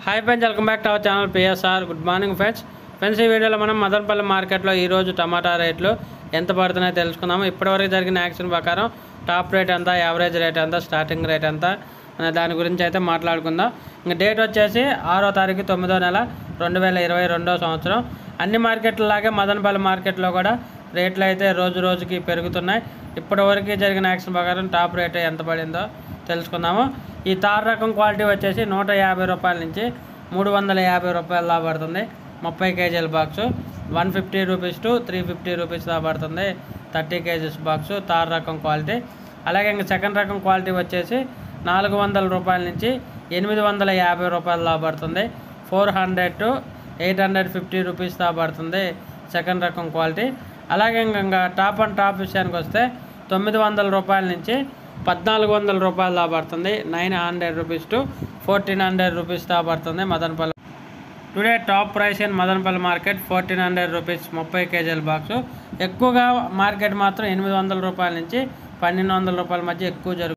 hi friends welcome back to our channel PSR good morning friends friends ఈ వీడియోలో మనం మదనపల్లి మార్కెట్లో ఈరోజు టమాటా రేట్లు ఎంత పడుతున్నాయో తెలుసుకుందాము ఇప్పటివరకు జరిగిన యాక్షన్ ప్రకారం టాప్ రేట్ ఎంత యావరేజ్ రేట్ ఎంత స్టార్టింగ్ రేట్ ఎంత అనే దాని గురించి అయితే మాట్లాడుకుందాం ఇంకా డేట్ వచ్చేసి ఆరో తారీఖు తొమ్మిదో నెల రెండు వేల ఇరవై రెండో సంవత్సరం అన్ని మార్కెట్లలాగే మదనపల్లి మార్కెట్లో కూడా రేట్లు అయితే రోజు రోజుకి పెరుగుతున్నాయి ఇప్పటివరకు జరిగిన యాక్షన్ ప్రకారం టాప్ రేట్ ఎంత పడిందో తెలుసుకుందాము ఈ తార్ రకం క్వాలిటీ వచ్చేసి నూట యాభై రూపాయల నుంచి మూడు వందల యాభై రూపాయల దాకా పడుతుంది ముప్పై కేజీల box one fifty rupees to three fifty rupees దాకా పడుతుంది థర్టీ కేజీస్ బాక్సు తార్ రకం క్వాలిటీ అలాగే ఇంకా సెకండ్ రకం క్వాలిటీ వచ్చేసి నాలుగు వందల రూపాయల నుంచి ఎనిమిది వందల యాభై రూపాయల దాకా పడుతుంది four hundred to eight hundred fifty rupees దాకా పడుతుంది సెకండ్ రకం క్వాలిటీ అలాగే ఇంకా టాప్ అండ్ టాప్ విషయానికి వస్తే తొమ్మిది వందల రూపాయల నుంచి పద్నాలుగు వందల రూపాయలు దాకా పడుతుంది nine hundred rupees to fourteen hundred rupees దాకా పడుతుంది Madanapalli today top price in Madanapalli market fourteen hundred rupees ముప్పై కేజీల బాక్సు ఎక్కువగా మార్కెట్ మాత్రం ఎనిమిది వందల రూపాయల నుంచి పన్నెండు వందల రూపాయల మధ్య ఎక్కువ జరుగుతుంది